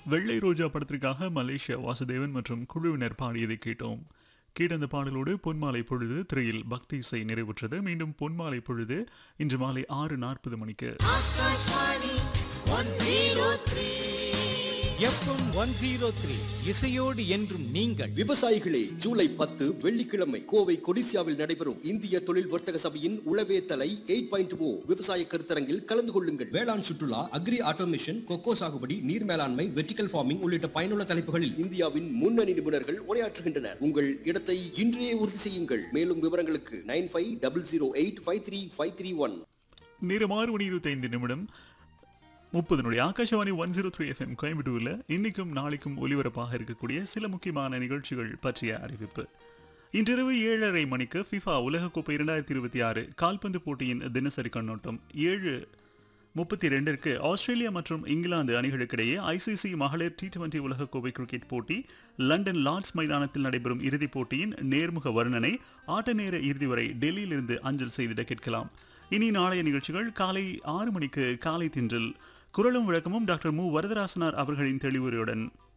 வெள்ளை ரோஜா படத்திற்காக மலேசியா வாசுதேவன் மற்றும் குழுவினர் பாடியதை கேட்டோம் கேட்ட அந்த பாடலோடு பொன்மாலை பொழுது திரையில் பக்தி இசை நிறைவுற்றது மீண்டும் பொன்மாலை பொழுது இன்று மாலை ஆறு நாற்பது மணிக்கு Akashvani one zero three FM one zero three இசையோடு என்றும் நீங்கள் விவசாயிகளே ஜூலை பத்து வெள்ளிக்கிழமை கோவை கொடிசியாவில் நடைபெறும் இந்திய தொழில் வர்த்தக சபையின் உளவே தலை எயிட் பாயிண்ட் ஓ விவசாய கருத்தரங்கில் கலந்து கொள்ளுங்கள் வேளாண் சுற்றுலா அக்ரி ஆட்டோமேஷன் கொக்கோ சாகுபடி நீர் மேலாண்மை வெர்டிகல் ஃபார்மிங் உள்ளிட்ட பயனுள்ள தலைப்புகளில் இந்தியாவின் முன்னணி நிபுணர்கள் உரையாற்றுகின்றனர் உங்கள் இடத்தை இன்றையே உறுதி செய்யுங்கள் மேலும் விவரங்களுக்கு nine five double zero eight five three five three one நேரம் ஆறு மணி இருபத்தைந்து நிமிடம் முப்பது நொடி Akashvani one zero three FM கோயம்புத்தூரில் இன்னைக்கும் நாளைக்கும் ஒலிபரப்பாக இருக்கக்கூடிய சில முக்கியமான நிகழ்ச்சிகள் பற்றிய அறிவிப்பு இன்றிரவு ஏழரை மணிக்கு ஃபிஃபா உலகக்கோப்பை இரண்டாயிரத்தி இருபத்தி ஆறு கால்பந்து போட்டியின் தினசரி கண்ணோட்டம் ஏழு முப்பத்தி ரெண்டிற்கு ஆஸ்திரேலியா மற்றும் இங்கிலாந்து அணிகளுக்கிடையே ஐசிசி மகளிர் டி டுவெண்டி உலகக்கோப்பை கிரிக்கெட் போட்டி லண்டன் லார்ட்ஸ் மைதானத்தில் நடைபெறும் இறுதிப் போட்டியின் நேர்முக வர்ணனை ஆட்ட நேர இறுதி வரை டெல்லியிலிருந்து அஞ்சல் செய்திட கேட்கலாம் இனி நாளைய நிகழ்ச்சிகள் காலை ஆறு மணிக்கு காலை தின்றில் குரலும் விளக்கமும் டாக்டர் மு வரதராசனார் அவர்களின் தெளிவுரையுடன்